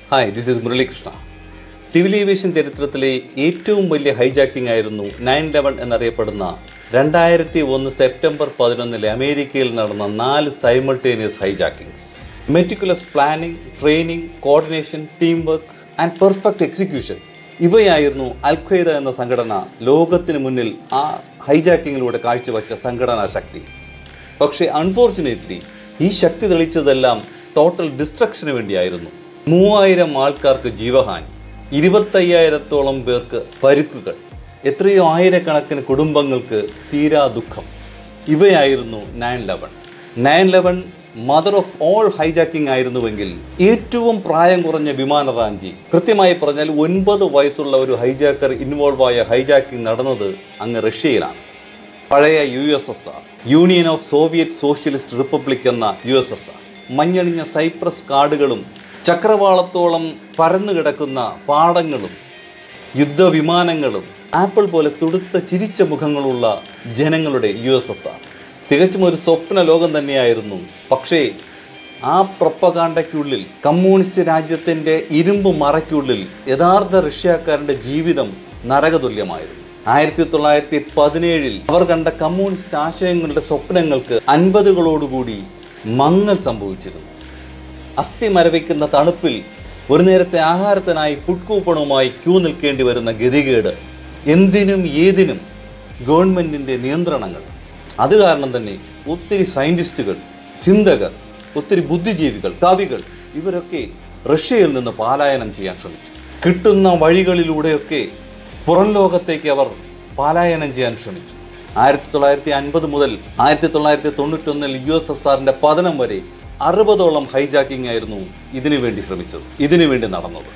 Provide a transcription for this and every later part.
Hi this is Muralikrishna civil aviation ചരിത്രത്തിലെ ഏറ്റവും വലിയ ഹൈജാക്കിംഗ് ആയിരുന്നു നയൻ ലെവൻ എന്നറിയപ്പെടുന്ന രണ്ടായിരത്തി ഒന്ന് സെപ്റ്റംബർ പതിനൊന്നിലെ അമേരിക്കയിൽ നടന്ന നാല് simultaneous hijackings meticulous planning training coordination team work and perfect execution ഇവയായിരുന്നു അൽഖ്വയ്ദ എന്ന സംഘടന ലോകത്തിന് മുന്നിൽ ആ ഹൈജാക്കിങ്ങിലൂടെ കാഴ്ചവെച്ച സംഘടനാ ശക്തി പക്ഷേ അൺഫോർച്ചുനേറ്റ്ലി ഈ ശക്തി തെളിച്ചതെല്ലാം ടോട്ടൽ ഡിസ്ട്രക്ഷന് വേണ്ടിയായിരുന്നു മൂവായിരം ആൾക്കാർക്ക് ജീവഹാനി ഇരുപത്തയ്യായിരത്തോളം പേർക്ക് പരുക്കുകൾ എത്രയോ ആയിരക്കണക്കിന് കുടുംബങ്ങൾക്ക് തീരാ ദുഃഖം ഇവയായിരുന്നു nine eleven nine eleven mother of all hijacking ആയിരുന്നുവെങ്കിൽ ഏറ്റവും പ്രായം കുറഞ്ഞ വിമാന റാഞ്ചി കൃത്യമായി പറഞ്ഞാൽ ഒൻപത് വയസ്സുള്ള ഒരു ഹൈജാക്കർ ഇൻവോൾവ് ആയ ഹൈജാക്കിംഗ് നടന്നത് അങ്ങ് റഷ്യയിലാണ് പഴയ U S S R union of Soviet socialist republic എന്ന യു എസ് എസ് ആർ മഞ്ഞണിഞ്ഞ സൈപ്രസ് കാടുകളും ചക്രവാളത്തോളം പരന്നു കിടക്കുന്ന പാടങ്ങളും യുദ്ധവിമാനങ്ങളും ആപ്പിൾ പോലെ തുടുത്ത ചിരിച്ച മുഖങ്ങളുള്ള ജനങ്ങളുടെ യു എസ് എസ് ആർ തികച്ചും ഒരു സ്വപ്ന ലോകം തന്നെയായിരുന്നു പക്ഷേ ആ പ്രപ്പകാണ്ടയ്ക്കുള്ളിൽ കമ്മ്യൂണിസ്റ്റ് രാജ്യത്തിൻ്റെ ഇരുമ്പ് മറയ്ക്കുള്ളിൽ യഥാർത്ഥ റഷ്യക്കാരൻ്റെ ജീവിതം നരകതുല്യമായിരുന്നു ആയിരത്തി തൊള്ളായിരത്തി പതിനേഴിൽ അവർ കണ്ട കമ്മ്യൂണിസ്റ്റ് ആശയങ്ങളുടെ സ്വപ്നങ്ങൾക്ക് അൻപതുകളോടുകൂടി മങ്ങൽ സംഭവിച്ചിരുന്നു അസ്ഥി മരവിക്കുന്ന തണുപ്പിൽ ഒരു നേരത്തെ ആഹാരത്തിനായി ഫുഡ് കൂപ്പണുമായി ക്യൂ നിൽക്കേണ്ടി വരുന്ന ഗതികേട് എന്തിനും ഏതിനും ഗവൺമെൻറ്റിൻ്റെ നിയന്ത്രണങ്ങൾ അത് കാരണം തന്നെ ഒത്തിരി സയൻറ്റിസ്റ്റുകൾ ചിന്തകർ ഒത്തിരി ബുദ്ധിജീവികൾ കവികൾ ഇവരൊക്കെ റഷ്യയിൽ നിന്ന് പലായനം ചെയ്യാൻ ശ്രമിച്ചു കിട്ടുന്ന വഴികളിലൂടെയൊക്കെ പുറം ലോകത്തേക്ക് അവർ പലായനം ചെയ്യാൻ ശ്രമിച്ചു ആയിരത്തി തൊള്ളായിരത്തി അൻപത് മുതൽ ആയിരത്തി തൊള്ളായിരത്തി തൊണ്ണൂറ്റൊന്നിൽ യു എസ് എസ് ആറിൻ്റെ പതനം വരെ അറുപതോളം ഹൈജാക്കിംഗ് ആയിരുന്നു ഇതിനു വേണ്ടി ശ്രമിച്ചത് ഇതിനു വേണ്ടി നടന്നത്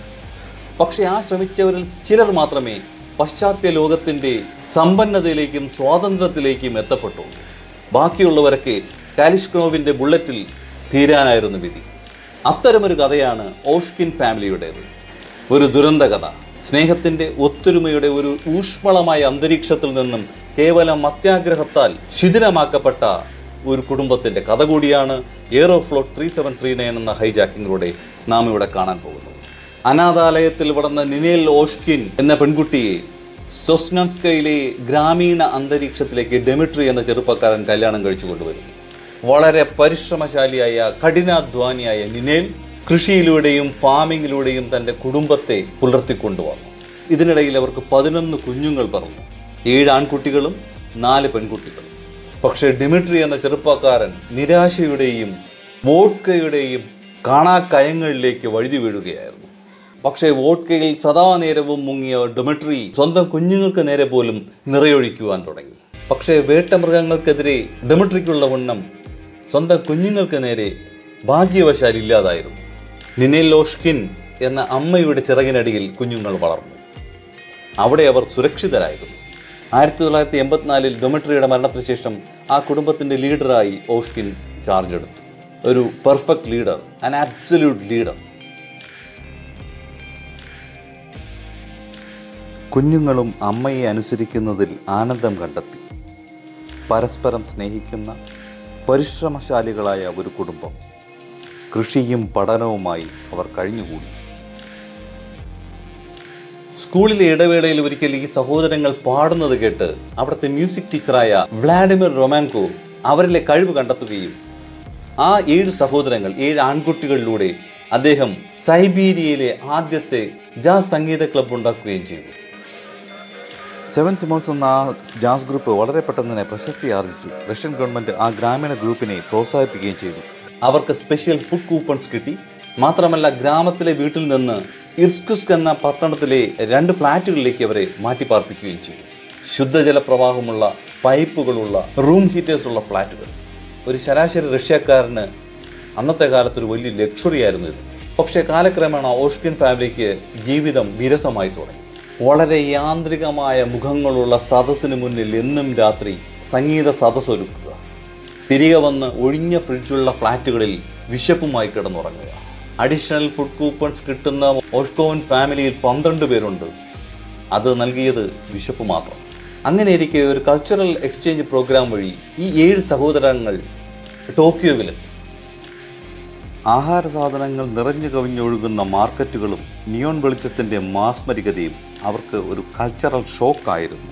പക്ഷെ ആ ശ്രമിച്ചവരിൽ ചിലർ മാത്രമേ പശ്ചാത്യ ലോകത്തിൻ്റെ സമ്പന്നതയിലേക്കും സ്വാതന്ത്ര്യത്തിലേക്കും എത്തപ്പെട്ടു ബാക്കിയുള്ളവരൊക്കെ കാലിഷ്ക്നോവിൻ്റെ ബുള്ളറ്റിൽ തീരാനായിരുന്നു വിധി അത്തരമൊരു കഥയാണ് ഓഷ്കിൻ ഫാമിലിയുടേത് ഒരു ദുരന്ത കഥ സ്നേഹത്തിൻ്റെ ഒത്തൊരുമയുടെ ഒരു ഊഷ്മളമായ അന്തരീക്ഷത്തിൽ നിന്നും കേവലം അത്യാഗ്രഹത്താൽ ശിഥിലമാക്കപ്പെട്ട ഒരു കുടുംബത്തിൻ്റെ കഥ കൂടിയാണ് Aeroflot three seven three nine എന്ന ഹൈജാക്കിങ്ങിലൂടെ നാം ഇവിടെ കാണാൻ പോകുന്നത് അനാഥാലയത്തിൽ വളർന്ന നിനേൽ ഓഷ്കിൻ എന്ന പെൺകുട്ടിയെ സൊസ്നൻസ്കയിലെ ഗ്രാമീണ അന്തരീക്ഷത്തിലേക്ക് ഡെമിട്രി എന്ന ചെറുപ്പക്കാരൻ കല്യാണം കഴിച്ചു കൊണ്ടുവരുന്നു വളരെ പരിശ്രമശാലിയായ കഠിനാധ്വാനിയായ നിനേൽ കൃഷിയിലൂടെയും ഫാമിങ്ങിലൂടെയും തൻ്റെ കുടുംബത്തെ പുലർത്തിക്കൊണ്ടുവന്നു ഇതിനിടയിൽ അവർക്ക് പതിനൊന്ന് കുഞ്ഞുങ്ങൾ പറഞ്ഞു ഏഴ് ആൺകുട്ടികളും നാല് പെൺകുട്ടികളും പക്ഷേ ഡിമിട്രി എന്ന ചെറുപ്പക്കാരൻ നിരാശയുടെയും വോഡ്കയുടെയും കാണാക്കയങ്ങളിലേക്ക് വഴുതി വീഴുകയായിരുന്നു പക്ഷേ വോഡ്കയിൽ സദാ നേരവും മുങ്ങിയ ഡൊമിട്രി സ്വന്തം കുഞ്ഞുങ്ങൾക്ക് നേരെ പോലും നിറയൊഴിക്കുവാൻ തുടങ്ങി പക്ഷേ വേട്ടമൃഗങ്ങൾക്കെതിരെ ഡൊമിട്രിക്കുള്ള വണ്ണം സ്വന്തം കുഞ്ഞുങ്ങൾക്ക് നേരെ ഭാഗ്യവശാൽ ഇല്ലാതായിരുന്നു നിനെലോഷ്കിൻ എന്ന അമ്മയുടെ ചിറകിനടിയിൽ കുഞ്ഞുങ്ങൾ വളർന്നു അവിടെ അവർ സുരക്ഷിതരായിരുന്നു ആയിരത്തി തൊള്ളായിരത്തി എൺപത്തിനാലിൽ ഡൊമിട്രിയുടെ മരണത്തിന് ശേഷം ആ കുടുംബത്തിൻ്റെ ലീഡറായി ഓഷ്കിൻ ചാർജ് എടുത്തു ഒരു perfect leader an absolute leader കുഞ്ഞുങ്ങളും അമ്മയെ അനുസരിക്കുന്നതിൽ ആനന്ദം കണ്ടെത്തി പരസ്പരം സ്നേഹിക്കുന്ന പരിശ്രമശാലികളായ ഒരു കുടുംബം കൃഷിയും പഠനവുമായി അവർ കഴിഞ്ഞുകൂടി സ്കൂളിലെ ഇടവേളയിൽ ഒരിക്കൽ ഈ സഹോദരങ്ങൾ പാടുന്നത് കേട്ട് അവിടുത്തെ മ്യൂസിക് ടീച്ചറായ വ്ളാഡിമിർ റൊമാൻകോ അവരിലെ കഴിവ് കണ്ടെത്തുകയും ആ ഏഴ് സഹോദരങ്ങൾ ഏഴ് ആൺകുട്ടികളിലൂടെ അദ്ദേഹം സൈബീരിയയിലെ ആദ്യത്തെ ജാസ് സംഗീത ക്ലബ്ബ് ഉണ്ടാക്കുകയും ചെയ്തു സെവൻ സിമോൺസ് എന്ന ആ ജാസ് ഗ്രൂപ്പ് വളരെ പെട്ടെന്ന് തന്നെ പ്രശസ്തി ആർജിച്ചു റഷ്യൻ ഗവൺമെന്റ് ആ ഗ്രാമീണ ഗ്രൂപ്പിനെ പ്രോത്സാഹിപ്പിക്കുകയും ചെയ്തു അവർക്ക് സ്പെഷ്യൽ ഫുഡ് കൂപ്പൺസ് കിട്ടി മാത്രമല്ല ഗ്രാമത്തിലെ വീട്ടിൽ നിന്ന് ഇർസ്കുസ്ക് എന്ന പട്ടണത്തിലെ രണ്ട് ഫ്ലാറ്റുകളിലേക്ക് അവരെ മാറ്റിപ്പാർപ്പിക്കുകയും ചെയ്തു ശുദ്ധജല പ്രവാഹമുള്ള പൈപ്പുകളുള്ള റൂം ഹീറ്റേഴ്സ് ഉള്ള ഫ്ലാറ്റുകൾ ഒരു ശരാശരി റഷ്യക്കാരന് അന്നത്തെ കാലത്ത് ഒരു വലിയ ലക്ഷറി ആയിരുന്നു ഇത് പക്ഷേ കാലക്രമേണ ഓഷ്കിൻ ഫാമിലിക്ക് ജീവിതം വിരസമായി തുടങ്ങി വളരെ യാന്ത്രികമായ മുഖങ്ങളുള്ള സദസ്സിന് മുന്നിൽ എന്നും രാത്രി സംഗീത സദസ്സ് ഒരുക്കുക തിരികെ വന്ന് ഒഴിഞ്ഞ ഫ്രിഡ്ജുള്ള ഫ്ലാറ്റുകളിൽ വിശപ്പുമായി കിടന്നുറങ്ങുക അഡീഷണൽ ഫുഡ് കൂപ്പൺസ് കിട്ടുന്ന ഓഷ്കോവൻ ഫാമിലിയിൽ പന്ത്രണ്ട് പേരുണ്ട് അത് നൽകിയത് വിശപ്പ് മാത്രം അങ്ങനെ ഇരിക്കെ ഒരു കൾച്ചറൽ എക്സ്ചേഞ്ച് പ്രോഗ്രാം വഴി ഈ ഏഴ് സഹോദരങ്ങൾ ടോക്കിയോവിലെത്തി ആഹാര സാധനങ്ങൾ നിറഞ്ഞു കവിഞ്ഞൊഴുകുന്ന മാർക്കറ്റുകളും നിയോൺ വെളിച്ചത്തിൻ്റെ മാസ്മരികതയും അവർക്ക് ഒരു കൾച്ചറൽ ഷോക്കായിരുന്നു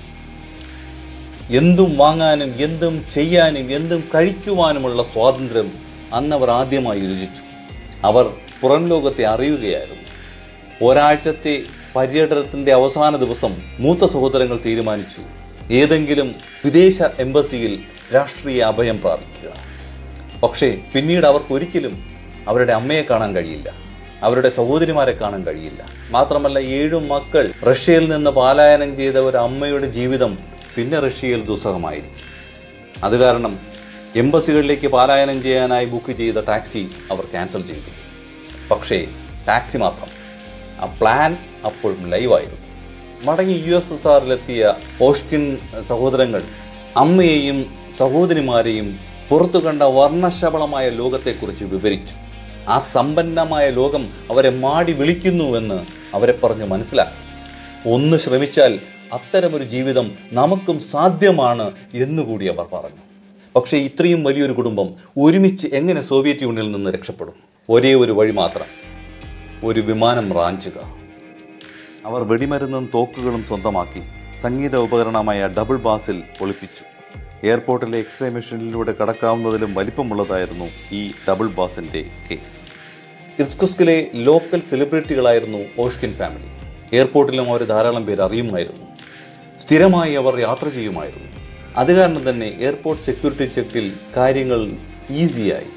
എന്തും വാങ്ങാനും എന്തും ചെയ്യാനും എന്തും കഴിക്കുവാനുമുള്ള സ്വാതന്ത്ര്യം അന്നവർ ആദ്യമായി രുചിച്ചു അവർ പുറം ലോകത്തെ അറിയുകയായിരുന്നു ഒരാഴ്ചത്തെ പര്യടനത്തിൻ്റെ അവസാന ദിവസം മൂത്ത സഹോദരങ്ങൾ തീരുമാനിച്ചു ഏതെങ്കിലും വിദേശ എംബസിയിൽ രാഷ്ട്രീയ അഭയം പ്രാപിക്കുക പക്ഷേ പിന്നീട് അവർക്ക് ഒരിക്കലും അവരുടെ അമ്മയെ കാണാൻ കഴിയില്ല അവരുടെ സഹോദരിമാരെ കാണാൻ കഴിയില്ല മാത്രമല്ല ഏഴു മക്കൾ റഷ്യയിൽ നിന്ന് പലായനം ചെയ്ത ഒരു അമ്മയുടെ ജീവിതം പിന്നെ റഷ്യയിൽ ദുസ്സഹമായിരിക്കും അത് കാരണം എംബസികളിലേക്ക് പലായനം ചെയ്യാനായി ബുക്ക് ചെയ്ത ടാക്സി അവർ ക്യാൻസൽ ചെയ്തു പക്ഷേ ടാക്സി മാത്രം ആ പ്ലാൻ അപ്പോഴും ലൈവായിരുന്നു മടങ്ങി യു എസ് എസ് ആറിലെത്തിയ ഓഷ്കിൻ സഹോദരങ്ങൾ അമ്മയെയും സഹോദരിമാരെയും പുറത്തു കണ്ട വർണ്ണശബളമായ ലോകത്തെക്കുറിച്ച് വിവരിച്ചു ആ സമ്പന്നമായ ലോകം അവരെ മാടി വിളിക്കുന്നുവെന്ന് അവരെ പറഞ്ഞ് മനസ്സിലാക്കി ഒന്ന് ശ്രമിച്ചാൽ അത്തരമൊരു ജീവിതം നമുക്കും സാധ്യമാണ് എന്നുകൂടി അവർ പറഞ്ഞു പക്ഷേ ഇത്രയും വലിയൊരു കുടുംബം ഒരുമിച്ച് എങ്ങനെ സോവിയറ്റ് യൂണിയനിൽ നിന്ന് രക്ഷപ്പെടും ഒരേ ഒരു വഴി മാത്രം ഒരു വിമാനം റാഞ്ചുക അവർ വെടിമരുന്നും തോക്കുകളും സ്വന്തമാക്കി സംഗീത ഉപകരണമായ ഡബിൾ ബാസിൽ ഒളിപ്പിച്ചു എയർപോർട്ടിലെ എക്സ്റേ മെഷീനിലൂടെ കടക്കാവുന്നതിലും വലിപ്പമുള്ളതായിരുന്നു ഈ ഡബിൾ ബാസിന്റെ കേസ് ഇർസ്കുസ്കിലെ ലോക്കൽ സെലിബ്രിറ്റികളായിരുന്നു ഓഷ്കിൻ ഫാമിലി എയർപോർട്ടിലും അവർ ധാരാളം പേര് അറിയുമായിരുന്നു സ്ഥിരമായി അവർ യാത്ര ചെയ്യുമായിരുന്നു അത് കാരണം തന്നെ എയർപോർട്ട് സെക്യൂരിറ്റി ചെക്കിൽ കാര്യങ്ങൾ ഈസിയായി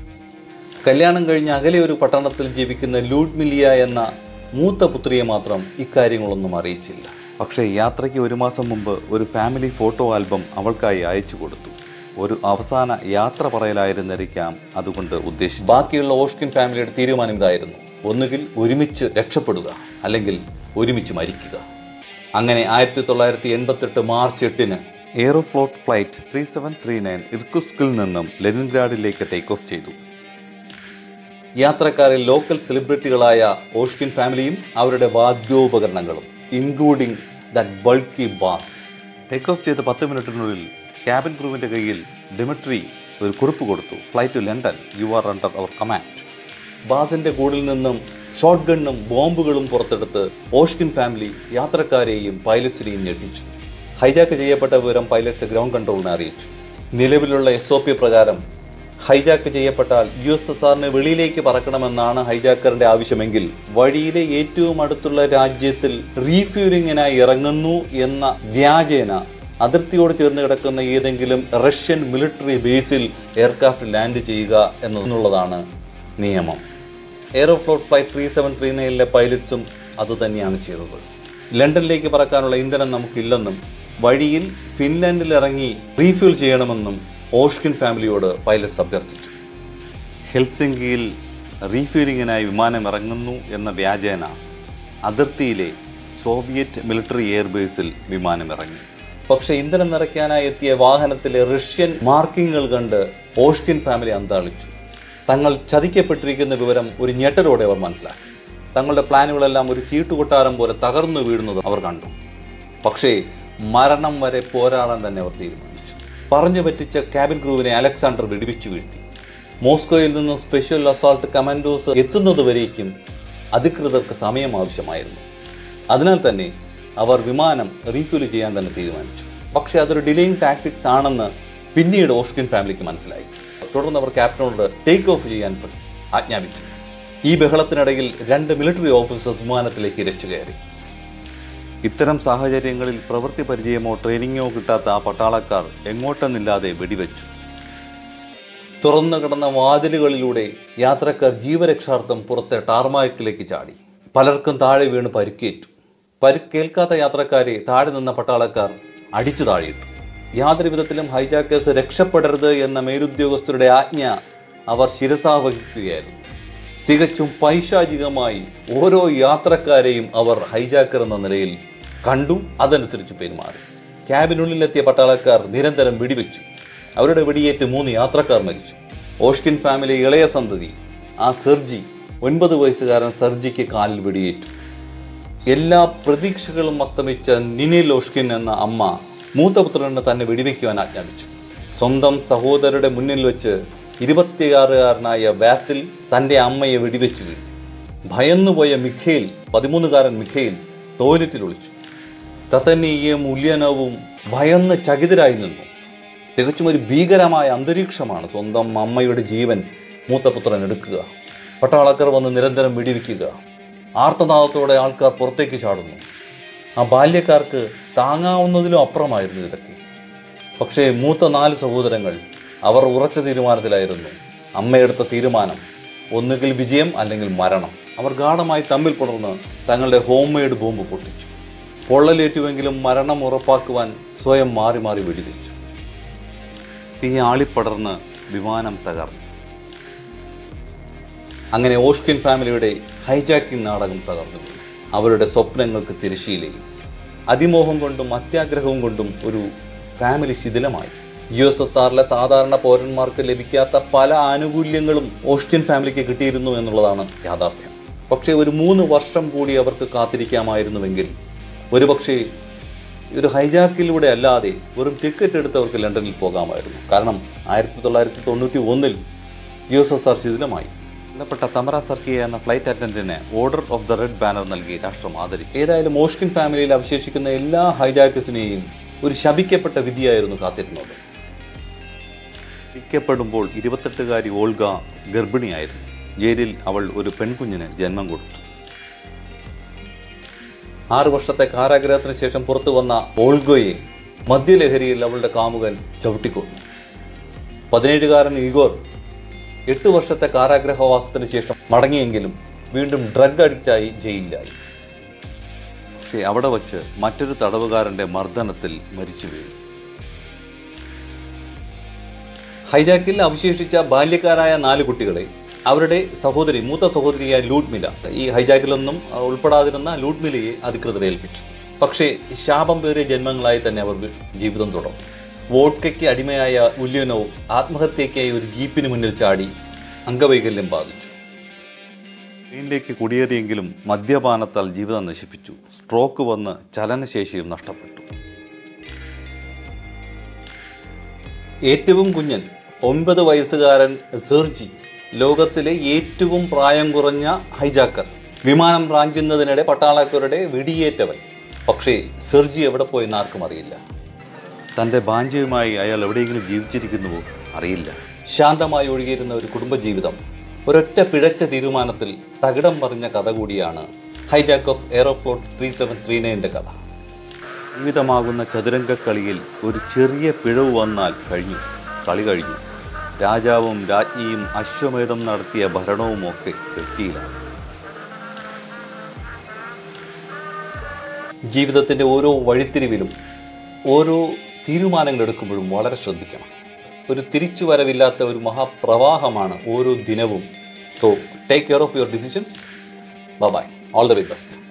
കല്യാണം കഴിഞ്ഞ് അകലെ ഒരു പട്ടണത്തിൽ ജീവിക്കുന്ന ലൂഡ്മിലിയ എന്ന മൂത്ത പുത്രിയെ മാത്രം ഇക്കാര്യങ്ങളൊന്നും അറിയിച്ചില്ല പക്ഷേ യാത്രയ്ക്ക് ഒരു മാസം മുമ്പ് ഒരു ഫാമിലി ഫോട്ടോ ആൽബം അവൾക്കായി അയച്ചു കൊടുത്തു ഒരു അവസാന യാത്ര പറയലായിരുന്നിരിക്കാം അതുകൊണ്ട് ഉദ്ദേശിച്ചു ബാക്കിയുള്ള ഓഷ്കിൻ ഫാമിലിയുടെ തീരുമാനം ഇതായിരുന്നു ഒന്നുകിൽ ഒരുമിച്ച് രക്ഷപ്പെടുക അല്ലെങ്കിൽ ഒരുമിച്ച് മരിക്കുക അങ്ങനെ ആയിരത്തി തൊള്ളായിരത്തി എൺപത്തെട്ട് മാർച്ച് എട്ടിന് Aeroflot flight three seven three nine ഇർക്കുസ്കിൽ നിന്നും ലെനിൻഗ്രാഡിലേക്ക് ടേക്ക് ഓഫ് ചെയ്തു യാത്രക്കാരിൽ ലോക്കൽ സെലിബ്രിറ്റികളായ ഓഷ്കിൻ ഫാമിലിയും അവരുടെ വാദ്യോപകരണങ്ങളും including that bulky bass take off ചെയ്ത പത്ത് മിനിറ്റിനുള്ളിൽ ക്യാബിൻ ക്രൂവിൻ്റെ കയ്യിൽ ഡിമിട്രി ഒരു കുറിപ്പ് കൊടുത്തു flight to London you are under our command ബാസിന്റെ കൂടിൽ നിന്നും ഷോട്ട് ഗണ്ണും ബോംബുകളും പുറത്തെടുത്ത് ഓഷ്കിൻ ഫാമിലി യാത്രക്കാരെയും പൈലറ്റ്സിനെയും ഞെട്ടിച്ചു ഹൈജാക്ക് ചെയ്യപ്പെട്ട വിവരം പൈലറ്റ്സ് ഗ്രൗണ്ട് കൺട്രോളിനെ അറിയിച്ചു നിലവിലുള്ള എസ് ഒ പി പ്രകാരം ഹൈജാക്ക് ചെയ്യപ്പെട്ടാൽ യു എസ് എസ് ആറിന് വെളിയിലേക്ക് പറക്കണമെന്നാണ് ഹൈജാക്കറിന്റെ ആവശ്യമെങ്കിൽ വഴിയിലെ ഏറ്റവും അടുത്തുള്ള രാജ്യത്തിൽ റീഫ്യൂലിങ്ങിനായി ഇറങ്ങുന്നു എന്ന വ്യാജേന അതിർത്തിയോട് ചേർന്ന് കിടക്കുന്ന ഏതെങ്കിലും റഷ്യൻ മിലിറ്ററി ബേസിൽ എയർക്രാഫ്റ്റ് ലാൻഡ് ചെയ്യുക എന്നുള്ളതാണ് നിയമം Aeroflot flight three seven three നയനിലെ പൈലറ്റ്സും അതുതന്നെയാണ് ചെയ്തത് ലണ്ടനിലേക്ക് പറക്കാനുള്ള ഇന്ധനം നമുക്കില്ലെന്നും വഴിയിൽ ഫിൻലാൻഡിൽ ഇറങ്ങി റീഫ്യൂൽ ചെയ്യണമെന്നും ഓഷ്കിൻ ഫാമിലിയോട് പൈലറ്റ്സ് അഭ്യർത്ഥിച്ചു ഹെൽസിംഗിയിൽ റീഫ്യൂലിങ്ങിനായി വിമാനം ഇറങ്ങുന്നു എന്ന വ്യാജേന അതിർത്തിയിലെ സോവിയറ്റ് മിലിറ്ററി എയർബേസിൽ വിമാനം ഇറങ്ങി പക്ഷേ ഇന്ധനം നിറയ്ക്കാനായി എത്തിയ വാഹനത്തിലെ റഷ്യൻ മാർക്കിങ്ങുകൾ കണ്ട് ഓഷ്കിൻ ഫാമിലി അന്താളിച്ചു തങ്ങൾ ചതിക്കപ്പെട്ടിരിക്കുന്ന വിവരം ഒരു ഞെട്ടലോടെ അവർ മനസ്സിലാക്കി തങ്ങളുടെ പ്ലാനുകളെല്ലാം ഒരു ചീട്ടുകൊട്ടാരം പോലെ തകർന്നു വീഴുന്നത് അവർ കണ്ടു പക്ഷേ മരണം വരെ പോരാടാൻ തന്നെ അവർ തീരുമാനിച്ചു പറഞ്ഞു പറ്റിച്ച ക്യാബിൻ ക്രൂവിനെ അലക്സാണ്ടർ വെടിവെച്ചു വീഴ്ത്തി മോസ്കോയിൽ നിന്നും സ്പെഷ്യൽ അസാൾട്ട് കമാൻഡോസ് എത്തുന്നതുവരേക്കും അധികൃതർക്ക് സമയം ആവശ്യമായിരുന്നു അതിനാൽ തന്നെ അവർ വിമാനം റീഫ്യൂൽ ചെയ്യാൻ തന്നെ തീരുമാനിച്ചു പക്ഷേ അതൊരു ഡിലേയിങ് ടാക്ടിക്സ് ആണെന്ന് പിന്നീട് ഓഷ്കിൻ ഫാമിലിക്ക് മനസ്സിലായി തുടർന്ന് അവർ ക്യാപ്റ്റനോട് ടേക്ക് ഓഫ് ചെയ്യാൻ പ്ര- ആജ്ഞാപിച്ചു ഈ ബഹളത്തിനിടയിൽ രണ്ട് മിലിറ്ററി ഓഫീസേഴ്സ് വിമാനത്തിലേക്ക് ഇരച്ചു കയറി ഇത്തരം സാഹചര്യങ്ങളിൽ പ്രവൃത്തി പരിചയമോ ട്രെയിനിങ്ങോ കിട്ടാത്ത ആ പട്ടാളക്കാർ എങ്ങോട്ടെന്നില്ലാതെ വെടിവെച്ചു തുറന്നു കിടന്ന വാതിലുകളിലൂടെ യാത്രക്കാർ ജീവരക്ഷാർത്ഥം പുറത്തെ ടാർമാക്കിലേക്ക് ചാടി പലർക്കും താഴെ വീണ് പരിക്കേറ്റു പരിക്കേൽക്കാത്ത യാത്രക്കാരെ താഴെ നിന്ന പട്ടാളക്കാർ അടിച്ചു താഴെയിട്ടു യാതൊരു വിധത്തിലും ഹൈജാക്കേഴ്സ് രക്ഷപ്പെടരുത് എന്ന മേലുദ്യോഗസ്ഥരുടെ ആജ്ഞ അവർ ശിരസാവഹിക്കുകയായിരുന്നു തികച്ചും പൈശാചികമായി ഓരോ യാത്രക്കാരെയും അവർ ഹൈജാക്കർ എന്ന നിലയിൽ കണ്ടു അതനുസരിച്ച് പെരുമാറി ക്യാബിനുള്ളിലെത്തിയ പട്ടാളക്കാർ നിരന്തരം വെടിവെച്ചു അവരുടെ വെടിയേറ്റ് മൂന്ന് യാത്രക്കാർ മരിച്ചു ഓഷ്കിൻ ഫാമിലി ഇളയ സന്തതി ആ സെർജി ഒൻപത് വയസ്സുകാരൻ സെർജിക്ക് കാലിൽ വെടിയേറ്റു എല്ലാ പ്രതീക്ഷകളും അസ്തമിച്ച നിനി ലോഷ്കിൻ എന്ന അമ്മ മൂത്തപുത്രന് തന്നെ വെടിവെക്കുവാൻ ആജ്ഞാപിച്ചു സ്വന്തം സഹോദരരുടെ മുന്നിൽ വെച്ച് ഇരുപത്തിയാറുകാരനായ വാസിൽ തൻ്റെ അമ്മയെ വെടിവെച്ചു വീഴ്ത്തി ഭയന്നുപോയ മിഖേൽ പതിമൂന്നുകാരൻ മിഖേൽ ടോയ്ലറ്റിൽ ഒളിച്ചു തത്തന്നിയും ഉല്യനവും ഭയന്ന് ചകിതരായി നിന്നു തികച്ചും ഒരു ഭീകരമായ അന്തരീക്ഷമാണ് സ്വന്തം അമ്മയുടെ ജീവൻ മൂത്തപുത്രൻ എടുക്കുക പട്ടാളക്കാർ വന്ന് നിരന്തരം വെടിവെക്കുക ആർത്തനാദത്തോടെ ആൾക്കാർ പുറത്തേക്ക് ചാടുന്നു ആ ബാല്യക്കാർക്ക് താങ്ങാവുന്നതിലും അപ്പുറമായിരുന്നു ഇതൊക്കെ പക്ഷേ മൂത്ത നാല് സഹോദരങ്ങൾ അവർ ഉറച്ച തീരുമാനത്തിലായിരുന്നു അമ്മയെടുത്ത തീരുമാനം ഒന്നുകിൽ വിജയം അല്ലെങ്കിൽ മരണം അവർ ഗാഠമായി തമ്മിൽ പുണർന്ന് തങ്ങളുടെ ഹോം മെയ്ഡ് ബോംബ് പൊട്ടിച്ചു പൊള്ളലേറ്റുവെങ്കിലും മരണം ഉറപ്പാക്കുവാൻ സ്വയം മാറി മാറി വെടിവെച്ചു തീ ആളിപ്പടർന്ന് വിമാനം തകർന്നു അങ്ങനെ ഓഷ്കിൻ ഫാമിലിയുടെ ഹൈജാക്കിംഗ് നാടകം തകർന്നു പോയി. അവരുടെ സ്വപ്നങ്ങൾക്ക് തിരശ്ശീലയും അതിമോഹം കൊണ്ടും അത്യാഗ്രഹവും കൊണ്ടും ഒരു ഫാമിലി ശിഥിലമായി യു എസ് എസ് ആറിലെ സാധാരണ പൗരന്മാർക്ക് ലഭിക്കാത്ത പല ആനുകൂല്യങ്ങളും ഓഷ്കിൻ ഫാമിലിക്ക് കിട്ടിയിരുന്നു എന്നുള്ളതാണ് യാഥാർത്ഥ്യം പക്ഷേ ഒരു മൂന്ന് വർഷം കൂടി അവർക്ക് കാത്തിരിക്കാമായിരുന്നുവെങ്കിൽ ഒരുപക്ഷേ ഒരു ഹൈജാക്കിലൂടെ അല്ലാതെ വെറും ടിക്കറ്റ് എടുത്ത് അവർക്ക് ലണ്ടനിൽ പോകാമായിരുന്നു കാരണം ആയിരത്തി തൊള്ളായിരത്തി തൊണ്ണൂറ്റി ഒന്നിൽ യു എസ് എസ് ആർ ശിഥിലമായി ബന്ധപ്പെട്ട തമറ സർക്കിയ എന്ന ഫ്ലൈറ്റ് അറ്റൻഡന്റിന് order of the red banner നൽകി രാഷ്ട്രം ആദരിച്ചു ഏതായാലും മോഷ്കിൻ ഫാമിലിയിൽ അവശേഷിക്കുന്ന എല്ലാ ഹൈജാക്കസിനെയും ഒരു ശപിക്കപ്പെട്ട വിധിയായിരുന്നു കാത്തിരുന്നത് ശിക്കപ്പെടുമ്പോൾ ഇരുപത്തെട്ടുകാരി ഓൾഗ ഗർഭിണിയായിരുന്നു ജയിലിൽ അവൾ ഒരു പെൺകുഞ്ഞിന് ജന്മം കൊടുത്തു ആറ് വർഷത്തെ കാരാഗ്രഹത്തിന് ശേഷം പുറത്തു വന്ന ഓൾഗോയെ മദ്യലഹരിയിൽ അവളുടെ കാമുകൻ ചവിട്ടിക്കൊന്നു പതിനേഴുകാരൻ ഇഗോർ എട്ട് വർഷത്തെ കാരാഗ്രഹവാസത്തിന് ശേഷം മടങ്ങിയെങ്കിലും വീണ്ടും ഡ്രഗ് അഡിക്റ്റായി ജയിലിലായി പക്ഷേ അവിടെ വച്ച് മറ്റൊരു തടവുകാരന്റെ മർദ്ദനത്തിൽ മരിച്ചു വീണു ഹൈജാക്കിൽ അവശേഷിച്ച ബാല്യക്കാരായ നാല് കുട്ടികളെ അവരുടെ സഹോദരി മൂത്ത സഹോദരിയായ ലൂട്ട്മില ഈ ഹൈജാക്കിലൊന്നും അഹ്, ഉൾപ്പെടാതിരുന്ന ലൂട്ട്മിലയെ അധികൃതരെ ഏൽപ്പിച്ചു പക്ഷേ ശാപം പേറിയ ജന്മങ്ങളായി തന്നെ അവർ ജീവിതം തുടർന്നു വോഡ്കയ്ക്ക് അടിമയായ ഉല്യനോ ആത്മഹത്യയ്ക്കായി ഒരു ജീപ്പിന് മുന്നിൽ ചാടി അംഗവൈകല്യം ബാധിച്ചു സ്പെയിനിലേക്ക് കുടിയേറിയെങ്കിലും മദ്യപാനത്താൽ ജീവിതം നശിപ്പിച്ചു സ്ട്രോക്ക് വന്ന് ചലനശേഷിയും നഷ്ടപ്പെട്ടു ഏറ്റവും കുഞ്ഞൻ ഒൻപത് വയസ്സുകാരൻ സെർജി ലോകത്തിലെ ഏറ്റവും പ്രായം കുറഞ്ഞ ഹൈജാക്കർ വിമാനം റാഞ്ചുന്നതിനിടെ പട്ടാളക്കാരുടെ വെടിയേറ്റവൻ പക്ഷേ സെർജി എവിടെ പോയെന്ന് ആർക്കും അറിയില്ല തൻ്റെ ബാഞ്ചയുമായി അയാൾ എവിടെയെങ്കിലും ജീവിച്ചിരിക്കുന്നുവോ അറിയില്ല ശാന്തമായി ഒഴുകിയിരുന്ന ഒരു കുടുംബജീവിതം ഒരൊറ്റ പിഴച്ച തീരുമാനത്തിൽ തകിടം മറിഞ്ഞ കഥ കൂടിയാണ് hijack of Aeroflot three seven three നയൻ്റെ കഥ ജീവിതമാകുന്ന ചതുരംഗ കളിയിൽ ഒരു ചെറിയ പിഴവ് വന്നാൽ കഴിഞ്ഞു കളി കഴിഞ്ഞു രാജാവും രാജ്ഞിയും അശ്വമേധം നടത്തിയ ഭരണവുമൊക്കെ തെറ്റിയിലാണ് ജീവിതത്തിൻ്റെ ഓരോ വഴിത്തിരിവിലും ഓരോ തീരുമാനങ്ങൾ എടുക്കുമ്പോഴും വളരെ ശ്രദ്ധിക്കണം ഒരു തിരിച്ചുവരവില്ലാത്ത ഒരു മഹാപ്രവാഹമാണ് ഓരോ ദിനവും so take care of your decisions bye all the very best